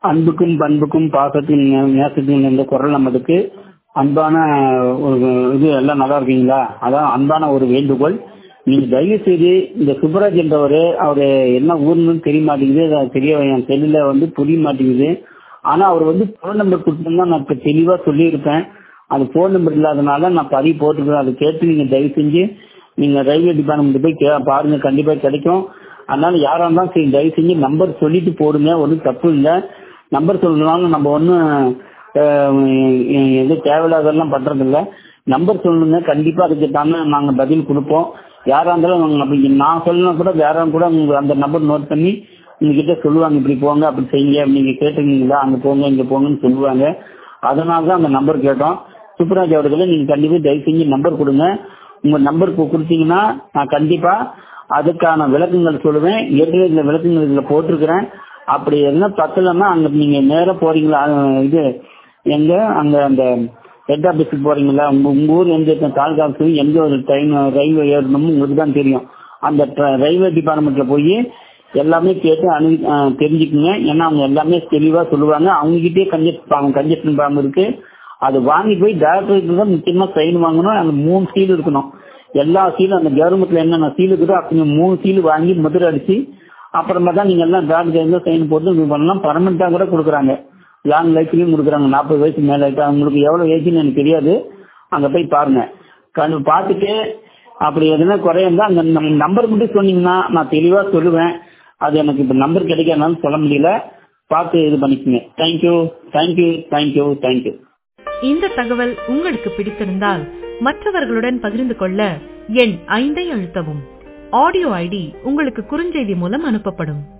அன்புக்கும் பண்புக்கும் பாசத்தின் நே- நேசத்தின் இந்த குரல் நம்மளுக்கு அன்பான ஒரு இது எல்லாம் நல்லா இருக்கீங்களா அதான் அன்பான ஒரு வேண்டுகோள் நீங்க தயவு செய்து இந்த சுப்பராஜ் என்றவர் அவரு என்ன ஊர்னு தெரிய மாட்டேங்குது அது தெரிய என் செல்லுல வந்து புரிய மாட்டேங்குது ஆனா அவர் வந்து போன் நம்பர் கொடுத்துருந்தா நான் இப்ப தெளிவா சொல்லியிருப்பேன் அது போன் நம்பர் இல்லாதனால நான் பதிவு போட்டுக்கிறேன் அதை கேட்டு நீங்க தயவு செஞ்சு நீங்க ரயில்வே டிபார்ட்மெண்ட் போய் கே- பாருங்க கண்டிப்பா கிடைக்கும் அதனால யாரா இருந்தாலும் சரி தயவு செஞ்சு நம்பர் சொல்லிட்டு போடுங்க ஒன்றும் தப்பு இல்லை நம்பர் சொல்லணும்னாலும் நம்ம ஒன்றும் எது தேவையில்லாதெல்லாம் பண்றது இல்ல நம்பர் சொல்லணுங்க கண்டிப்பா அதுக்கு தானே நாங்க பதில் கொடுப்போம் யாரா இருந்தாலும் நாங்க அப்படி நான் சொல்லணும் கூட வேற கூட உங்க அந்த நம்பர் நோட் பண்ணி உங்ககிட்ட சொல்லுவாங்க இப்படி போங்க அப்படி செய்யுங்க நீங்க கேட்டுருக்கீங்களா அங்க போங்க இங்க போங்கன்னு சொல்லுவாங்க அதனால தான் அந்த நம்பர் கேட்டோம் சுப்ராஜ் அவர்களே நீங்க கண்டிப்பா தயவு செஞ்சு நம்பர் கொடுங்க உங்க நம்பர் கொடுத்தீங்கன்னா நான் கண்டிப்பா அதுக்கான விளக்கங்கள் சொல்லுவேன் ஏற்கனவே இந்த விளக்கங்கள் இதுல போட்டிருக்கிறேன் அப்படி என்ன பத்தலன்னா அங்க நீங்க நேரா போறீங்களா அஹ் இது எங்க அங்க அந்த ஹெட் ஆபீஸுக்கு போறீங்களா உங்க உங்க ஊர் எங்க இருக்க தாலுகா ஆஃபீஸ் எங்க ஒரு ட்ரெயின் ரயில்வே ஏறணும்னு உங்களுக்கு தான் தெரியும் அந்த ட்ர- ரயில்வே டிபார்ட்மெண்ட்ல போய் எல்லாமே கேட்டு அனு அஹ் தெரிஞ்சுக்குங்க ஏன்னா அவங்க எல்லாமே தெளிவா சொல்லுவாங்க அவங்க கிட்டே கன்ஜெக்ட் கன்ஜெக்ஷன் பாம்பு இருக்கு அது வாங்கி போய் டேரக்டருக்கு தான் முக்கியமா சைன் வாங்கணும் அந்த மூணு சீல் இருக்கணும் எல்லா சீலும் அந்த கவர்மெண்ட்ல என்னென்ன சீல் இருக்குதோ அப்படி மூணு சீல் வாங்கி முதிரை அடிச்சு அப்புறமா தான் நீங்க எல்லாம் டேரக்டர் சைன் போட்டு இது பண்ணலாம் பர்மனண்டா கூட கொடுக்குறாங்க லாங் லைஃப்லயும் கொடுக்குறாங்க நாற்பது வயசு மேல ஆயிட்டா உங்களுக்கு எவ்வளவு ஏஜ்னு எனக்கு தெரியாது அங்க போய் பாருங்க கண்டு பார்த்துட்டு அப்படி எதுனா குறையிருந்தா அந்த நம்பர் மட்டும் சொன்னீங்கன்னா நான் தெளிவா சொல்லுவேன் அது எனக்கு இப்ப நம்பர் கிடைக்காதுனாலும் சொல்ல முடியல பார்த்து இது பண்ணிக்கோங்க தேங்க்யூ தேங்க்யூ தேங்க்யூ தேங்க்யூ இந்த தகவல் உங்களுக்கு பிடித்திருந்தால் மற்றவர்களுடன் பகிர்ந்து கொள்ள எண் ஐந்தை அழுத்தவும் ஆடியோ ஐடி உங்களுக்கு குறுஞ்செய்தி மூலம் அனுப்பப்படும்